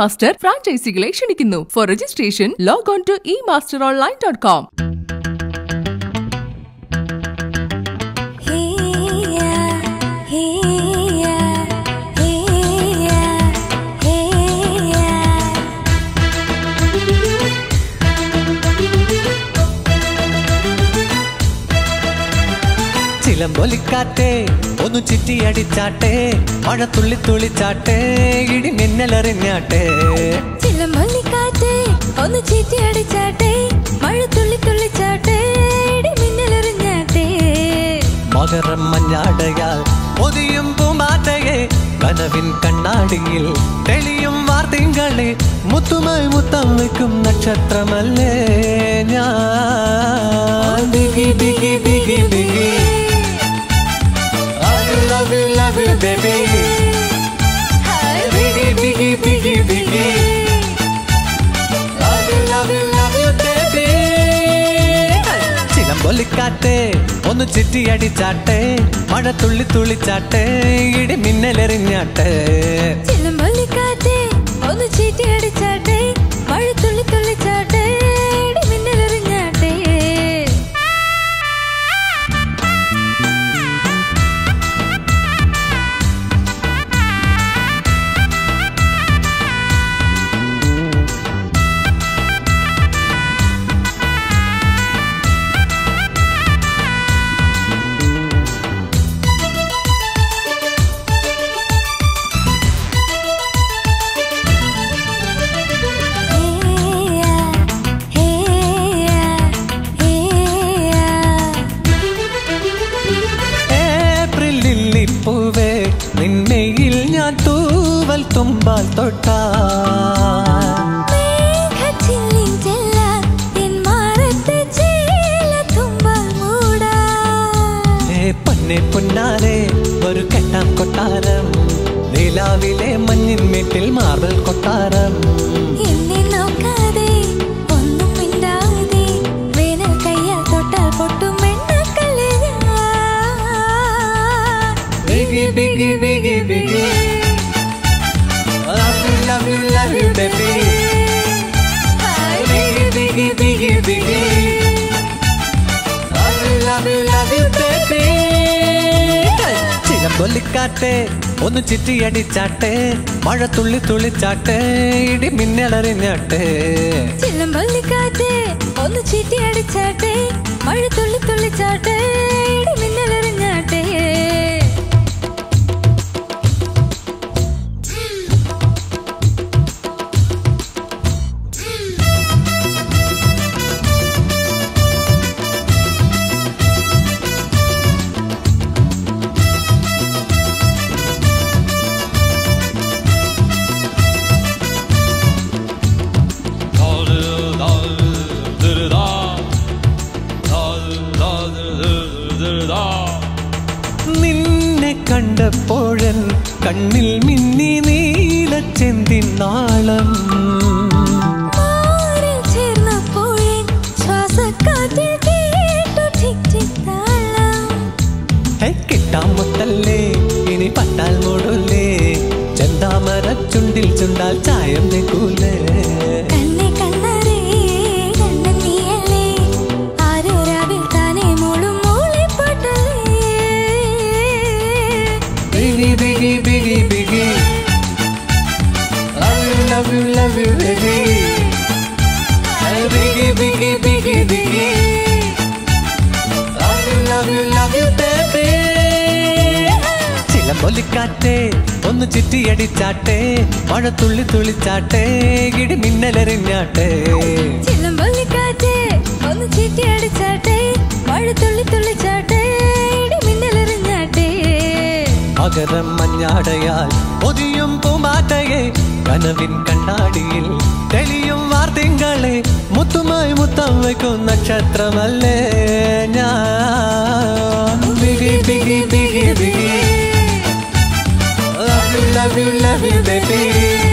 Master ഫ്രാഞ്ചൈസികളെ ക്ഷണിക്കുന്നു for registration log on to E master online dot com ചിലമ്പൊലിക്കാറ്റേ ഒന്ന് ചിറ്റിയടിച്ചാട്ടെ മഴ തുള്ളി തുള്ളിച്ചാട്ടെ ഇടി മിന്നലെറിഞ്ഞാട്ടെ ചിലമ്പൊലിക്കാറ്റേ ഒന്ന് ചീറ്റി അടിച്ചാട്ടെ മഴ തുള്ളി തുള്ളിച്ചാട്ടെ ഇടി മിന്നലെറിഞ്ഞാട്ടെ മകരം മഞ്ഞാടയാൽ പൊതിയും പൂമാറ്റയെ കനവിൻ കണ്ണാടിയിൽ തെളിയും വാർത്തിങ്കളെ മുത്തുമായി മുത്തം വയ്ക്കും നക്ഷത്രമല്ലേ ഞാൻ ബിഗി ബിഗി ബിഗി ബിഗി I love you, love you, baby. Biggie, biggie, biggie, biggie. Love you, love you, love you, baby. ചിലമ്പൊലിക്കാട്ടെ ഒന്ന് ചിറ്റിയടിച്ചാട്ടെ മഴ തുള്ളി തുള്ളിച്ചാട്ടെ ഇടി മിന്നലെറിഞ്ഞാട്ടെ ചിലമ്പൊലിക്കാറ്റേ ഒന്ന് ചീറ്റി അടിച്ചാട്ടെ മഴ തുള്ളി തുള്ളിച്ചാട്ടെ ഇടി മിന്നലെറിഞ്ഞാട്ടെ ഏപ്രിൽ ലില്ലിപ്പൂവേ നിന്നെയിൽ ഞാൻ തൂവൽ തുമ്പാൽ തൊട്ടാ മേഘച്ചില്ലിൻ ചെല്ലാൻ എൻ മാറത്തെ ചേല തുമ്പാൽ മൂടാൻ ഏ പൊന്നെ പൊന്നാരെ ഒരു കെട്ടാം കൊട്ടാരം നിലാവിലെ മഞ്ഞിൻ മേട്ടിൽ മാർബിൾ കൊട്ടാരം എന്നെ നോക്കാതെ ഒന്നും മിണ്ടാതെ വേനൽ കയ്യാൽ തൊട്ടാൽ പൊട്ടും എണ്ണക്കല്ല് ബിഗി ബിഗി ബിഗി ബിഗി Love you, love you, love you, baby. Biggie, biggie, biggie, biggie. Love you, love you, love you, baby. ചിലമ്പൊലിക്കാട്ടെ ഒന്ന് ചിറ്റിയടിച്ചാട്ടെ മഴ തുള്ളി തുള്ളിച്ചാട്ടെ ഇടി മിന്നലറിഞ്ഞാട്ടെ ചിലമ്പൊലിക്കാറ്റ് ഒന്ന് ചീറ്റി അടിച്ചാട്ടെ മഴ തുള്ളി തുള്ളിച്ചാട്ടെ ഇടി മിന്നലെറിഞ്ഞാട്ടെ നിന്നെ കണ്ടപ്പോഴൻ കണ്ണിൽ മിന്നി നീലച്ചെന്തിൻ നാളം മാറിൽ ചേർന്നപ്പോഴേൻ ശ്വാസക്കാറ്റിൽ കേട്ടു ടിക് ടിക് താളം ഹേ, കിട്ടാമൊത്തല്ലേ ഇനി പട്ടാൽ മൂടൂലേ ചെന്താമര ചുണ്ടിൽ ചുണ്ടാൽ ചായം നിൽക്കൂലേ കണ്ണെ കണ്ണറേ കണ്ണൻ നീയല്ലേ ആരോ രാവിൽ താനേ മോളും മൂളിപ്പാട്ടല്ലേ ബിഗി ബിഗി ബിഗി ബിഗി Love you, love you, love you, baby. Hey, biggie, biggie, biggie, biggie. Love you, love you, love you, baby. ചിലമ്പൊലിക്കാറ്റെ ഒന്ന് ചിറ്റിയടിച്ചാട്ടെ മഴ തുള്ളി തുള്ളിച്ചാട്ടെ ഇടി മിന്നലെറിഞ്ഞാട്ടെ ചിലമ്പൊലിക്കാറ്റ് ഒന്ന് ചീറ്റി അടിച്ചാട്ടെ മഴ തുള്ളി തുള്ളിച്ചാട്ടെ ഇടി മിന്നലെറിഞ്ഞാട്ടെ മകരം മഞ്ഞാടയാൽ പൊതിയും പൂമാറ്റയെ കനവിൻ കണ്ണാടിയിൽ തെളിയും വാർത്തിങ്കളെ മുത്തുമായി മുത്തം വയ്ക്കും നക്ഷത്രമല്ലേ ഞാൻ ബിഗി ബിഗി ബിഗി ബിഗി Love you, love you, love you, baby.